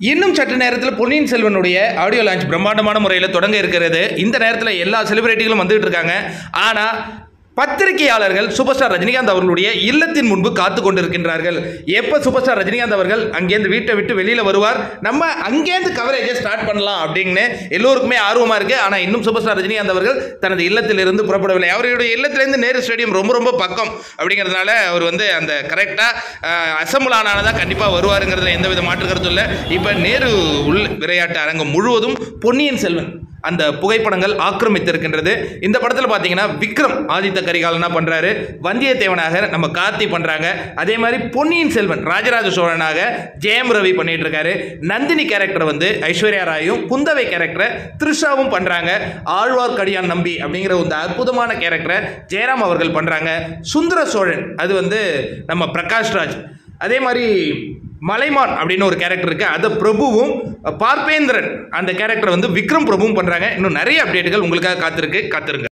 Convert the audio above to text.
இன்னும் சற்று நேரத்தில் பொன்னியின் செல்வனுடைய ஆடியோ லான்ச் பிரம்மாண்டமான முறையில் தொடங்க இருக்கிறது இந்த நேரத்தில் எல்லா செலிபிரிட்டிகளும் வந்துகிட்டு இருக்காங்க ஆனால் பத்திரிகையாளர்கள் சூப்பர் ஸ்டார் ரஜினிகாந்த் அவர்களுடைய இல்லத்தின் முன்பு காத்து கொண்டிருக்கின்றார்கள் எப்போ சூப்பர் ஸ்டார் ரஜினிகாந்த் அவர்கள் அங்கேருந்து வீட்டை விட்டு வெளியில் வருவார் நம்ம அங்கேருந்து கவரேஜை ஸ்டார்ட் பண்ணலாம் அப்படின்னு எல்லோருக்குமே ஆர்வமாக இருக்குது ஆனால் இன்னும் சூப்பர் ஸ்டார் ரஜினிகாந்த் அவர்கள் தனது இல்லத்திலிருந்து புறப்படவில்லை அவருடைய இல்லத்திலிருந்து நேரு ஸ்டேடியம் ரொம்ப ரொம்ப பக்கம் அப்படிங்கிறதுனால அவர் வந்து அந்த கரெக்டாக அசம்பிள் ஆனால்தான் கண்டிப்பாக வருவாருங்கிறதுல எந்த வித மாற்று கருத்தும் இல்லை இப்போ நேரு உள் விளையாட்டு அரங்கம் முழுவதும் பொன்னியின் செல்வன் அந்த புகைப்படங்கள் ஆக்கிரமித்திருக்கின்றது இந்த படத்தில் பார்த்தீங்கன்னா விக்ரம் ஆதித்த கரிகாலனா பண்ணுறாரு வந்தியத்தேவனாக நம்ம கார்த்தி பண்ணுறாங்க அதே மாதிரி பொன்னியின் செல்வன் ராஜராஜ சோழனாக ஜெயம் ரவி பண்ணிட்டு இருக்காரு நந்தினி கேரக்டர் வந்து ஐஸ்வர்யா ராயும் குந்தவை கேரக்டரை த்ரிஷாவும் பண்ணுறாங்க ஆழ்வார்க்கடியான் நம்பி அப்படிங்கிற ஒரு அற்புதமான கேரக்டரை ஜெயராம் அவர்கள் பண்ணுறாங்க சுந்தர சோழன் அது வந்து நம்ம பிரகாஷ் ராஜ் அதே மாதிரி மலைமான் அப்படின்னு ஒரு கேரக்டர் இருக்கு அதை பிரபுவும் பார்ப்பேந்திரன் அந்த கேரக்டர் வந்து விக்ரம் பிரபுவும் பண்றாங்க இன்னும் நிறைய அப்டேட்டுகள் உங்களுக்காக காத்திருக்கு காத்திருங்க